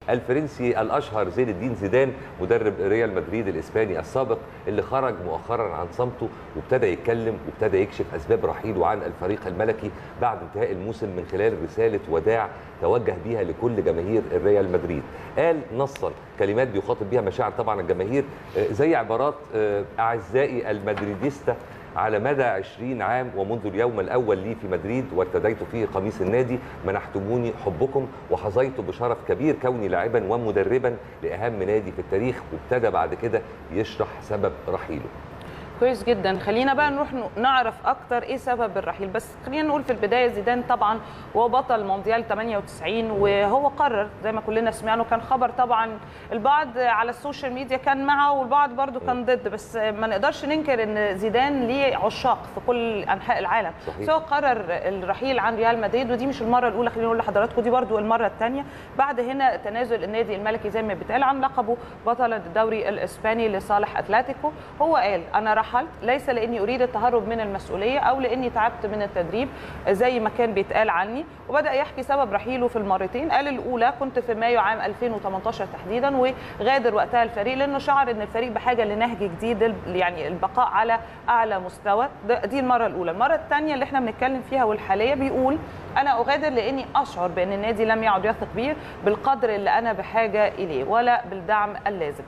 الفرنسي الاشهر زين الدين زيدان مدرب ريال مدريد الاسباني السابق اللي خرج مؤخرا عن صمته وابتدى يتكلم وابتدى يكشف اسباب رحيله عن الفريق الملكي بعد انتهاء الموسم من خلال رساله وداع توجه بيها لكل جماهير الريال مدريد قال نصا كلمات بيخاطب بيها مشاعر طبعا الجماهير آه، زي عبارات آه، اعزائي المدريديستا على مدى 20 عام ومنذ اليوم الأول لي في مدريد وارتديت فيه قميص النادي منحتموني حبكم وحظيت بشرف كبير كوني لاعبا ومدربا لأهم نادي في التاريخ وابتدى بعد كده يشرح سبب رحيله كويس جدا خلينا بقى نروح نعرف اكتر ايه سبب الرحيل بس خلينا نقول في البدايه زيدان طبعا هو بطل مونديال 98 وهو قرر زي ما كلنا سمعنا كان خبر طبعا البعض على السوشيال ميديا كان معه والبعض برضو كان ضد بس ما نقدرش ننكر ان زيدان ليه عشاق في كل انحاء العالم صحيح. سواء قرر الرحيل عن ريال مدريد ودي مش المره الاولى خلينا نقول لحضراتكم دي برضو المره الثانيه بعد هنا تنازل النادي الملكي زي ما بيتقال عن لقبه بطل الدوري الاسباني لصالح اتلتيكو هو قال انا رحلت ليس لاني اريد التهرب من المسؤوليه او لاني تعبت من التدريب زي ما كان بيتقال عني وبدا يحكي سبب رحيله في المرتين قال الاولى كنت في مايو عام 2018 تحديدا وغادر وقتها الفريق لانه شعر ان الفريق بحاجه لنهج جديد يعني البقاء على اعلى مستوى ده- دي المره الاولى المره الثانيه اللي احنا بنتكلم فيها والحاليه بيقول انا اغادر لاني اشعر بان النادي لم يعد يثق بي بالقدر اللي انا بحاجه اليه ولا بالدعم اللازم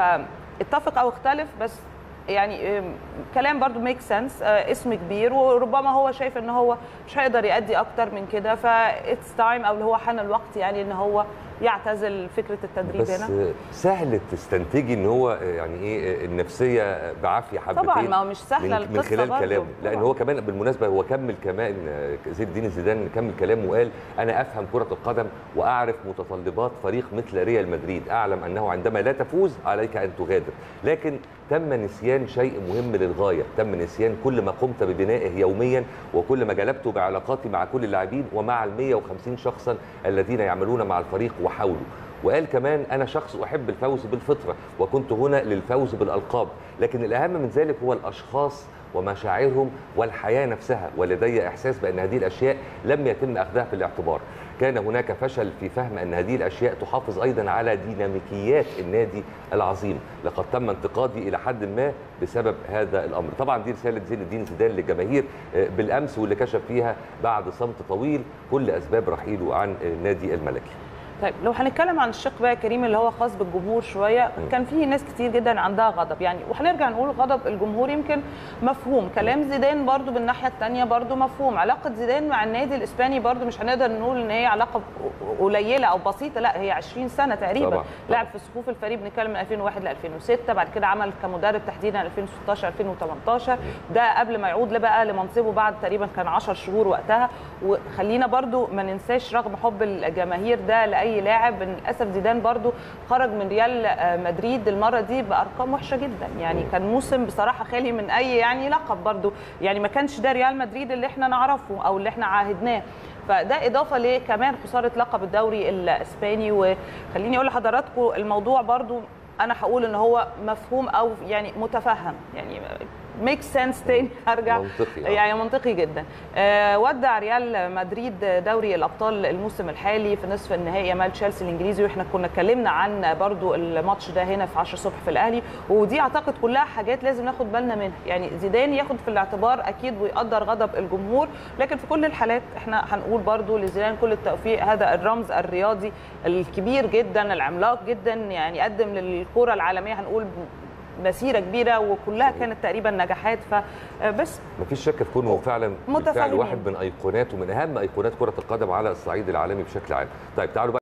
فاتفق او اختلف بس يعني أم، كلام برضو ميك سنس اسم كبير وربما هو شايف ان هو مش هيقدر يأدي اكتر من كده فاتس تايم او اللي هو حان الوقت يعني ان هو يعتزل فكره التدريب بس هنا آه، سهل تستنتجي ان هو آه، يعني ايه آه، النفسيه بعافيه حبتين طبعا ما هو مش سهله من, من القصه خلال برضو. كلامه لان طبعاً. هو كمان بالمناسبه هو كمل كمان آه، زين الدين زيدان كمل كلامه وقال انا افهم كره القدم واعرف متطلبات فريق مثل ريال مدريد اعلم انه عندما لا تفوز عليك ان تغادر لكن تم نسيان شيء مهم للغايه تم نسيان كل ما قمت ببنائه يوميا وكل ما جلبته بعلاقاتي مع كل اللاعبين ومع ال 150 شخصا الذين يعملون مع الفريق وحوله وقال كمان انا شخص احب الفوز بالفطره وكنت هنا للفوز بالالقاب لكن الاهم من ذلك هو الاشخاص ومشاعرهم والحياه نفسها ولدي احساس بان هذه الاشياء لم يتم اخذها في الاعتبار كان هناك فشل في فهم ان هذه الاشياء تحافظ ايضا على ديناميكيات النادي العظيم لقد تم انتقادي الى حد ما بسبب هذا الامر طبعا دي رساله زين الدين زيدان للجماهير آه، بالامس واللي كشف فيها بعد صمت طويل كل اسباب رحيله عن النادي الملكي طيب لو هنتكلم عن الشق بقى يا كريم اللي هو خاص بالجمهور شويه كان في ناس كتير جدا عندها غضب يعني وهنرجع نقول غضب الجمهور يمكن مفهوم كلام زيدان برضو بالناحيه الثانيه برضو مفهوم علاقه زيدان مع النادي الاسباني برضو مش هنقدر نقول ان هي علاقه قليله او بسيطه لا هي 20 سنه تقريبا طبعاً، لعب في صفوف الفريق بنتكلم من 2001 ل 2006 بعد كده عمل كمدرب تحديدا 2016 2018 ده قبل ما يعود بقى لمنصبه بعد تقريبا كان 10 شهور وقتها وخلينا برضو ما ننساش رغم حب الجماهير ده لاي لاعب إن للاسف زيدان برضو خرج من ريال آه، مدريد المره دي بارقام وحشه جدا يعني كان موسم بصراحه خالي من اي يعني لقب برضو يعني ما كانش ده ريال مدريد اللي احنا نعرفه او اللي احنا عاهدناه فده اضافه لكمان خساره لقب الدوري الاسباني وخليني اقول لحضراتكم الموضوع برضو انا هقول ان هو مفهوم او يعني متفهم يعني ميك سنس تاني هرجع منطقي، آه. يعني منطقي جدا آه ودع ريال مدريد دوري الابطال الموسم الحالي في نصف النهائي امام تشيلسي الانجليزي واحنا كنا اتكلمنا عن برضو الماتش ده هنا في 10 الصبح في الاهلي ودي اعتقد كلها حاجات لازم ناخد بالنا منها يعني زيدان ياخد في الاعتبار اكيد ويقدر غضب الجمهور لكن في كل الحالات احنا هنقول برضو لزيدان كل التوفيق هذا الرمز الرياضي الكبير جدا العملاق جدا يعني قدم للكره العالميه هنقول مسيره كبيره وكلها كانت تقريبا نجاحات فبس مفيش شك في كونه فعلا بالفعل متفاهمين. واحد من ايقونات ومن اهم ايقونات كره القدم على الصعيد العالمي بشكل عام طيب تعالوا بقى